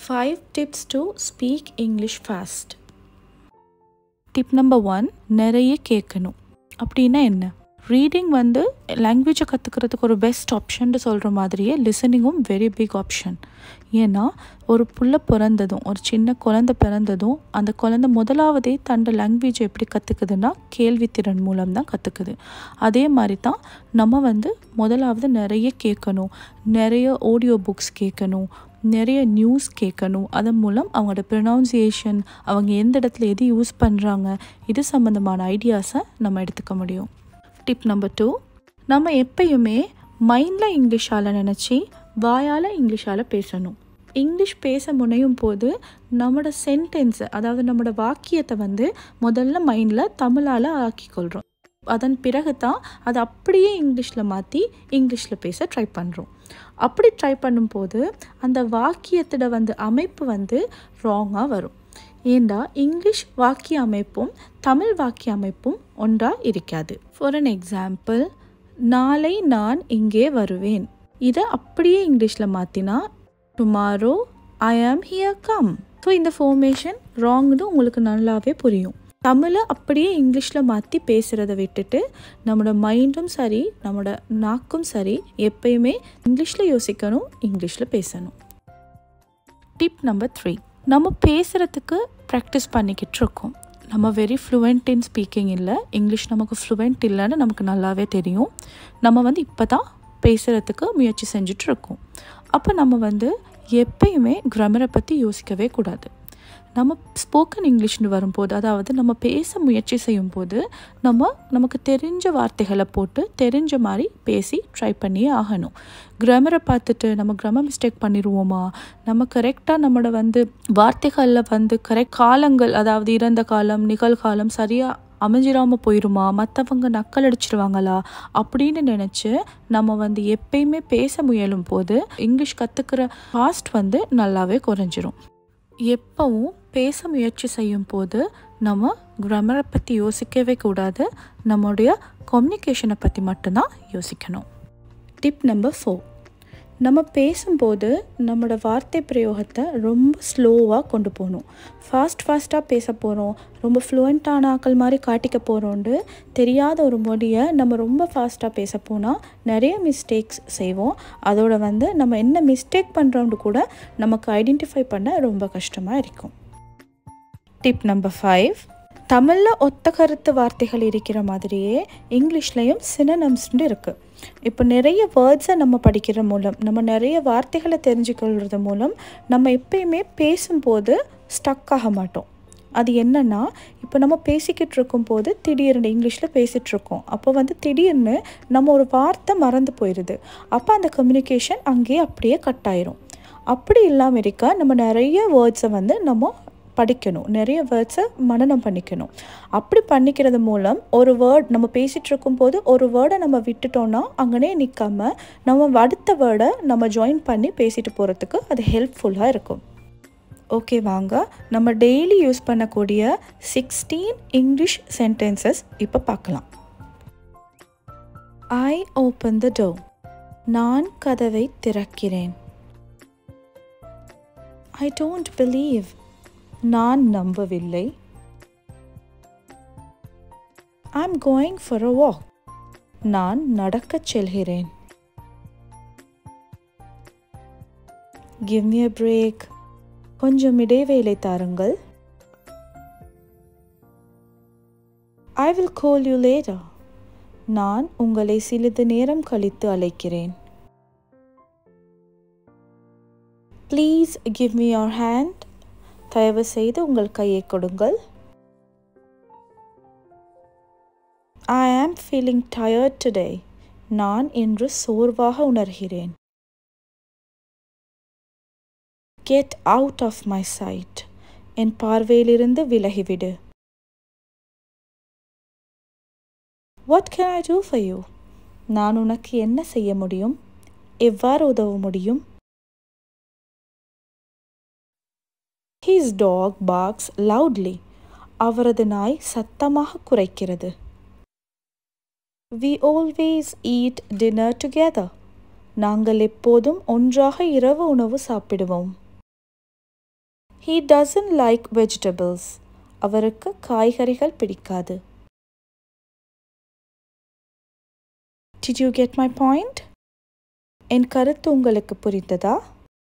Five tips to speak English fast. Tip number one நிறைய கேட்கணும் அப்படின்னா என்ன ரீடிங் வந்து லாங்குவேஜை கற்றுக்கிறதுக்கு ஒரு பெஸ்ட் ஆப்ஷன் சொல்கிற மாதிரியே லிசனிங்கும் வெரி பிக் ஆப்ஷன் ஏன்னா ஒரு புள்ள பிறந்ததும் ஒரு சின்ன குழந்தை பிறந்ததும் அந்த குழந்தை முதலாவதே தன்னோட லாங்குவேஜை எப்படி கற்றுக்குதுன்னா கேள்வித்திறன் மூலம் தான் கற்றுக்குது அதே மாதிரி தான் நம்ம வந்து முதலாவது நிறைய கேட்கணும் நிறைய ஆடியோ புக்ஸ் கேட்கணும் நிறைய நியூஸ் கேட்கணும் அதன் மூலம் அவங்களோட ப்ரொனவுன்சியேஷன் அவங்க எந்த இடத்துல எது யூஸ் பண்ணுறாங்க இது சம்மந்தமான ஐடியாஸை நம்ம எடுத்துக்க முடியும் டிப் நம்பர் டூ நம்ம எப்பயுமே மைண்டில் இங்கிலீஷால் நினச்சி வாயால் இங்கிலீஷால் பேசணும் இங்கிலீஷ் பேச முனையும் போது நம்மளோட சென்டென்ஸை அதாவது நம்மளோட வாக்கியத்தை வந்து முதல்ல மைண்டில் தமிழால் ஆக்கிக்கொள்கிறோம் அதன் பிறகு தான் அதை அப்படியே இங்கிலீஷில் மாற்றி இங்கிலீஷில் பேச ட்ரை பண்ணுறோம் அப்படி ட்ரை பண்ணும்போது அந்த வாக்கியத்தோட வந்து அமைப்பு வந்து ராங்காக வரும் ஏண்டா இங்கிலீஷ் வாக்கிய அமைப்பும் தமிழ் வாக்கிய அமைப்பும் ஒன்றாக இருக்காது ஃபார் அன் எக்ஸாம்பிள் நாளை நான் இங்கே வருவேன் இதை அப்படியே இங்கிலீஷில் மாற்றினா tomorrow I am here come so இந்த ஃபார்மேஷன் ராங்னு உங்களுக்கு நல்லாவே புரியும் தமிழை அப்படியே இங்கிலீஷில் மாற்றி பேசுகிறத விட்டுட்டு நம்மளோட மைண்டும் சரி நம்மளோட நாக்கும் சரி எப்பயுமே இங்கிலீஷில் யோசிக்கணும் இங்கிலீஷில் பேசணும் டிப் நம்பர் த்ரீ நம்ம பேசுகிறதுக்கு ப்ராக்டிஸ் பண்ணிக்கிட்டு இருக்கோம் நம்ம வெரி ஃப்ளூவெண்ட் இன் ஸ்பீக்கிங் இல்லை இங்கிலீஷ் நமக்கு ஃப்ளூவெண்ட் இல்லைன்னு நமக்கு நல்லாவே தெரியும் நம்ம வந்து இப்போ தான் பேசுகிறதுக்கு முயற்சி செஞ்சிட்ருக்கோம் அப்போ நம்ம வந்து எப்பயுமே கிராமரை பற்றி யோசிக்கவே கூடாது நம்ம ஸ்போக்கன் இங்கிலீஷ்னு வரும்போது அதாவது நம்ம பேச முயற்சி செய்யும் போது நம்ம நமக்கு தெரிஞ்ச வார்த்தைகளை போட்டு தெரிஞ்ச மாதிரி பேசி ட்ரை பண்ணியே ஆகணும் கிராமரை பார்த்துட்டு நம்ம கிராமர் மிஸ்டேக் பண்ணிடுவோமா நம்ம கரெக்டாக நம்மளோட வந்து வார்த்தைகளில் வந்து கரெக்ட் காலங்கள் அதாவது இறந்த காலம் நிகழ்காலம் சரியாக அமைஞ்சிடாமல் போயிடுமா மற்றவங்க நக்கல் அடிச்சிருவாங்களா அப்படின்னு நினச்சி நம்ம வந்து எப்பயுமே பேச முயலும் போது இங்கிலீஷ் கற்றுக்கிற ஃபாஸ்ட் வந்து நல்லாவே குறைஞ்சிரும் எப்பவும் பேச முயற்சி செய்யும் போது நம்ம கிராமரை பற்றி யோசிக்கவே கூடாது நம்முடைய கம்யூனிகேஷனை பற்றி மட்டும்தான் யோசிக்கணும் டிப் நம்பர் ஃபோர் நம்ம பேசும்போது நம்மளோட வார்த்தை பிரயோகத்தை ரொம்ப ஸ்லோவாக கொண்டு போகணும் ஃபாஸ்ட் ஃபாஸ்ட்டாக பேச போகிறோம் ரொம்ப ஃப்ளூயண்ட்டான ஆக்கள் மாதிரி காட்டிக்க போகிறோண்டு தெரியாத ஒரு மொழியை நம்ம ரொம்ப ஃபாஸ்ட்டாக பேச போனால் நிறைய மிஸ்டேக்ஸ் செய்வோம் அதோட வந்து நம்ம என்ன மிஸ்டேக் பண்ணுறோம்னு கூட நமக்கு ஐடென்டிஃபை பண்ண ரொம்ப கஷ்டமாக இருக்கும் டிப் நம்பர் ஃபைவ் தமிழில் ஒத்த கருத்து வார்த்தைகள் இருக்கிற மாதிரியே இங்கிலீஷ்லேயும் சினனம்ஸ்னு இருக்குது இப்போ நிறைய வேர்ட்ஸை நம்ம படிக்கிற மூலம் நம்ம நிறைய வார்த்தைகளை தெரிஞ்சுக்கொள்கிறது மூலம் நம்ம எப்பயுமே பேசும்போது ஸ்டக் ஆக மாட்டோம் அது என்னென்னா இப்போ நம்ம பேசிக்கிட்டு இருக்கும்போது திடீர்னு இங்கிலீஷில் பேசிகிட்டு இருக்கோம் அப்போ வந்து திடீர்னு நம்ம ஒரு வார்த்தை மறந்து போயிடுது அப்போ அந்த கம்யூனிகேஷன் அங்கேயே அப்படியே கட் ஆயிரும் அப்படி இல்லாமல் இருக்க நம்ம நிறைய வேர்ட்ஸை வந்து நம்ம படிக்கணும் நிறைய வேர்ட்ஸை மனநம் பண்ணிக்கணும் அப்படி பண்ணிக்கிறது மூலம் ஒரு வேர்ட் நம்ம பேசிகிட்டு இருக்கும்போது ஒரு வேர்டை நம்ம விட்டுட்டோம்னா அங்கனே நிற்காம நம்ம அடுத்த வேர்டை நம்ம ஜாயின் பண்ணி பேசிட்டு போகிறதுக்கு அது ஹெல்ப்ஃபுல்லாக இருக்கும் ஓகே வாங்க நம்ம டெய்லி யூஸ் பண்ணக்கூடிய சிக்ஸ்டீன் இங்கிலீஷ் சென்டென்சஸ் இப்போ பார்க்கலாம் ஐ ஓப்பன் த டோ நான் கதவை திறக்கிறேன் ஐ டோன்ட் பிலீவ் நான் நம்பவில்லை I am going for a walk நான் நடக்கச் செல்கிறேன் கிவ் மீ அ பிரேக் கொஞ்சம் இடைவேளை தாருங்கள் I will call you later நான் உங்களை சிறிது நேரம் கழித்து அழைக்கிறேன் please give me your hand தயவு செய்து உங்கள் கையை கொடுங்கள் ஐ ஆம் ஃபீலிங் டயர்ட் டுடே நான் இன்று சோர்வாக உணர்கிறேன் get out of my sight என் பார்வையிலிருந்து விலகிவிடு what can I do for you நான் உனக்கு என்ன செய்ய முடியும் எவ்வாறு உதவ முடியும் ஹீஸ் டாக் barks loudly அவரது நாய் சத்தமாக குரைக்கிறது we always eat dinner together நாங்கள் எப்போதும் ஒன்றாக இரவு உணவு சாப்பிடுவோம் ஹீ டசன்ட் லைக் வெஜிடபிள்ஸ் அவருக்கு காய்கறிகள் பிடிக்காது did you get my point என் கருத்து உங்களுக்கு புரிந்ததா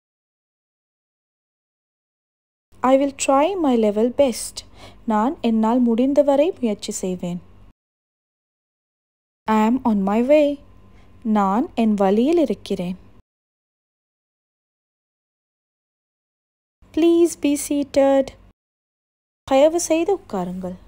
I will try my level best நான் என்னால் முடிந்தவரை முயற்சி செய்வேன் ஐ ஆம் ஆன் மை வே நான் என் வழியில் இருக்கிறேன் ப்ளீஸ் பி சீட்டட் தயவு செய்து உட்காருங்கள்